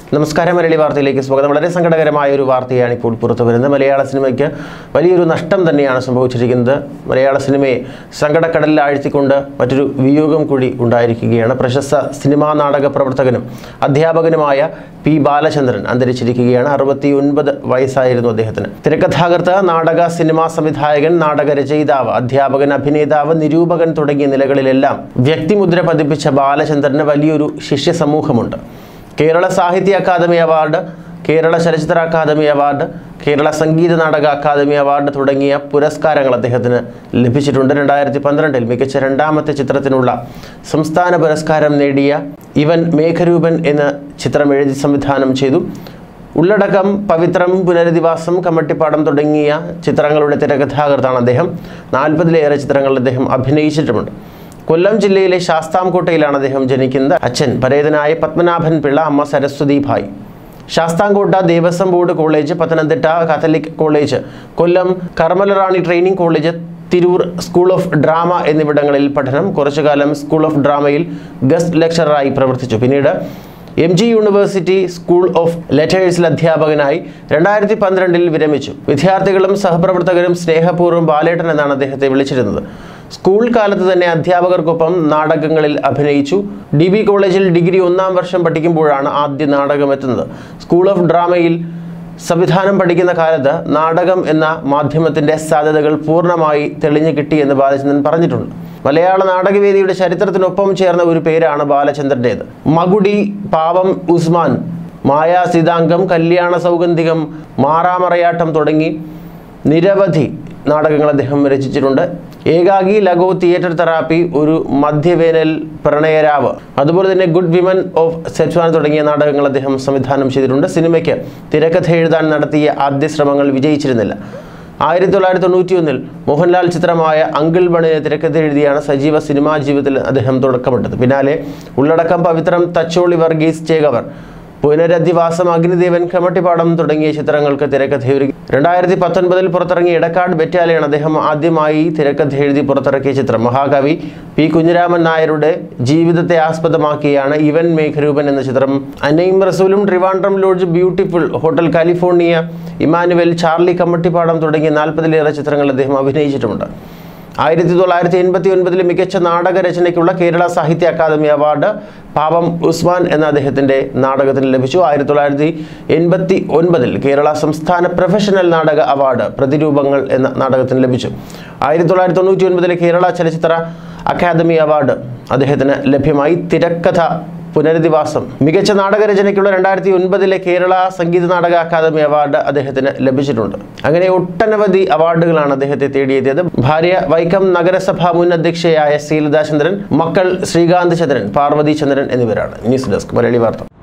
നമസ്കാരം മലയാളി വാർത്തയിലേക്ക് സ്വാഗതം വളരെ സങ്കടകരമായ ഒരു വാർത്തയാണ് ഇപ്പോൾ പുറത്തു വരുന്നത് മലയാള സിനിമയ്ക്ക് വലിയൊരു നഷ്ടം തന്നെയാണ് സംഭവിച്ചിരിക്കുന്നത് മലയാള സിനിമയെ സങ്കടക്കടലിൽ ആഴ്ത്തിക്കൊണ്ട് മറ്റൊരു വിയോഗം കൂടി ഉണ്ടായിരിക്കുകയാണ് പ്രശസ്ത സിനിമാ നാടക പ്രവർത്തകനും അധ്യാപകനുമായ പി ബാലചന്ദ്രൻ അന്തരിച്ചിരിക്കുകയാണ് അറുപത്തി ഒൻപത് വയസ്സായിരുന്നു അദ്ദേഹത്തിന് തിരക്കഥാകൃത്ത് നാടക സിനിമാ സംവിധായകൻ നാടക രചയിതാവ് അധ്യാപകൻ അഭിനേതാവ് നിരൂപകൻ തുടങ്ങിയ നിലകളിലെല്ലാം വ്യക്തിമുദ്ര പതിപ്പിച്ച ബാലചന്ദ്രന് വലിയൊരു ശിഷ്യ സമൂഹമുണ്ട് കേരള സാഹിത്യ അക്കാദമി അവാർഡ് കേരള ചലച്ചിത്ര അക്കാദമി അവാർഡ് കേരള സംഗീത നാടക അക്കാദമി അവാർഡ് തുടങ്ങിയ പുരസ്കാരങ്ങൾ അദ്ദേഹത്തിന് ലഭിച്ചിട്ടുണ്ട് രണ്ടായിരത്തി പന്ത്രണ്ടിൽ മികച്ച രണ്ടാമത്തെ ചിത്രത്തിനുള്ള സംസ്ഥാന പുരസ്കാരം നേടിയ ഇവൻ മേഘരൂപൻ എന്ന ചിത്രം എഴുതി സംവിധാനം ചെയ്തു ഉള്ളടക്കം പവിത്രം പുനരധിവാസം കമ്മട്ടിപ്പാടം തുടങ്ങിയ ചിത്രങ്ങളുടെ തിരക്കഥാകൃത്താണ് അദ്ദേഹം നാൽപ്പതിലേറെ ചിത്രങ്ങളിൽ അദ്ദേഹം അഭിനയിച്ചിട്ടുമുണ്ട് കൊല്ലം ജില്ലയിലെ ശാസ്താംകോട്ടയിലാണ് അദ്ദേഹം ജനിക്കുന്നത് അച്ഛൻ പരേതനായ പത്മനാഭൻ പിള്ള അമ്മ Saraswathi Bai Sasthamkotta Devaswom board college Pathanamthitta catholic college Kollam Carmelarani training college Tirur school of drama എന്നിവിടങ്ങളിൽ പഠനം കുറച്ചുകാലം സ്കൂൾ ഓഫ് ഡ്രാമയിൽ ഗസ്റ്റ് ലെക്ചററായി പ്രവർത്തിച്ചു പിന്നീട് M G university school of ലെറ്റേഴ്സിൽ അധ്യാപകനായി രണ്ടായിരത്തി പന്ത്രണ്ടിൽ വിരമിച്ചു വിദ്യാർത്ഥികളും സഹപ്രവർത്തകരും സ്നേഹപൂർവ്വം ബാലേട്ടൻ എന്നാണ് അദ്ദേഹത്തെ വിളിച്ചിരുന്നത് സ്കൂൾ കാലത്ത് തന്നെ അധ്യാപകർക്കൊപ്പം നാടകങ്ങളിൽ അഭിനയിച്ചു ഡി ബി കോളേജിൽ ഡിഗ്രി ഒന്നാം വർഷം പഠിക്കുമ്പോഴാണ് ആദ്യ നാടകം എത്തുന്നത് സ്കൂൾ ഓഫ് ഡ്രാമയിൽ സംവിധാനം പഠിക്കുന്ന കാലത്ത് നാടകം എന്ന മാധ്യമത്തിന്റെ സാധ്യതകൾ പൂർണ്ണമായി തെളിഞ്ഞു കിട്ടിയെന്ന് ബാലചന്ദ്രൻ പറഞ്ഞിട്ടുണ്ട് മലയാള നാടകവേദിയുടെ ചരിത്രത്തിനൊപ്പം ചേർന്ന ഒരു പേരാണ് ബാലചന്ദ്രൻ്റേത് മകുടി പാവം ഉസ്മാൻ മായാ സീതാംഗം കല്യാണ സൗഗന്ധികം മാറാമറയാട്ടം തുടങ്ങി നിരവധി നാടകങ്ങൾ അദ്ദേഹം രചിച്ചിട്ടുണ്ട് ഏകാഗി ലഘു തിയേറ്റർ തെറാപ്പി ഒരു മധ്യവേനൽ പ്രണയരാവ് അതുപോലെ തന്നെ ഗുഡ് വിമൻ ഓഫ് സെറ്റ്വാൻ തുടങ്ങിയ നാടകങ്ങൾ അദ്ദേഹം സംവിധാനം ചെയ്തിട്ടുണ്ട് സിനിമയ്ക്ക് തിരക്കഥ എഴുതാൻ നടത്തിയ ആദ്യ ശ്രമങ്ങൾ വിജയിച്ചിരുന്നില്ല ആയിരത്തി തൊള്ളായിരത്തി തൊണ്ണൂറ്റി ഒന്നിൽ മോഹൻലാൽ ചിത്രമായ അങ്കിൾ ബണിന് തിരക്കഥ എഴുതിയാണ് സജീവ സിനിമാ ജീവിതത്തിൽ അദ്ദേഹം തുടക്കമിട്ടത് പിന്നാലെ ഉള്ളടക്കം പവിത്രം തച്ചോളി വർഗീസ് ചേകവർ പുനരധിവാസം അഗ്നിദേവൻ കമട്ടിപ്പാടം തുടങ്ങിയ ചിത്രങ്ങൾക്ക് തിരക്കഥയൊരുക്കി രണ്ടായിരത്തി പത്തൊൻപതിൽ പുറത്തിറങ്ങിയ ഇടക്കാട് ബറ്റാലിയാണ് അദ്ദേഹം ആദ്യമായി തിരക്കഥ എഴുതി പുറത്തിറക്കിയ ചിത്രം മഹാകവി പി കുഞ്ഞിരാമൻ നായരുടെ ജീവിതത്തെ ആസ്പദമാക്കിയാണ് ഇവൻ മേഘരൂപൻ എന്ന ചിത്രം അന്നയും റസൂലും Trivandrum lodge beautiful hotel California Emmanuel Charlie Kammatipaadam തുടങ്ങിയ നാൽപ്പതിലേറെ ചിത്രങ്ങൾ അദ്ദേഹം അഭിനയിച്ചിട്ടുമുണ്ട് ആയിരത്തി തൊള്ളായിരത്തി എൺപത്തി ഒൻപതിൽ മികച്ച നാടക രചനയ്ക്കുള്ള കേരള സാഹിത്യ അക്കാദമി അവാർഡ് പാവം ഉസ്മാൻ എന്ന അദ്ദേഹത്തിൻ്റെ നാടകത്തിന് ലഭിച്ചു ആയിരത്തി തൊള്ളായിരത്തി എൺപത്തി ഒൻപതിൽ കേരള സംസ്ഥാന പ്രൊഫഷണൽ നാടക അവാർഡ് പ്രതിരൂപങ്ങൾ എന്ന നാടകത്തിന് ലഭിച്ചു ആയിരത്തി തൊള്ളായിരത്തി തൊണ്ണൂറ്റി ഒൻപതിലെ കേരള ചലച്ചിത്ര അക്കാദമി അവാർഡ് അദ്ദേഹത്തിന് ലഭ്യമായി തിരക്കഥ പുനരധിവാസം മികച്ച നാടകരചനയ്ക്കുള്ള രണ്ടായിരത്തി ഒൻപതിലെ കേരള സംഗീത നാടക അക്കാദമി അവാർഡ് അദ്ദേഹത്തിന് ലഭിച്ചിട്ടുണ്ട് അങ്ങനെ ഒട്ടനവധി അവാർഡുകളാണ് അദ്ദേഹത്തെ തേടിയെത്തിയത് ഭാര്യ വൈക്കം നഗരസഭ മുൻ അധ്യക്ഷയായ ശ്രീലതാചന്ദ്രൻ മക്കൾ ശ്രീകാന്ത് ചന്ദ്രൻ പാർവതി ചന്ദ്രൻ എന്നിവരാണ് ന്യൂസ് ഡെസ്ക് മലയാളി വാർത്ത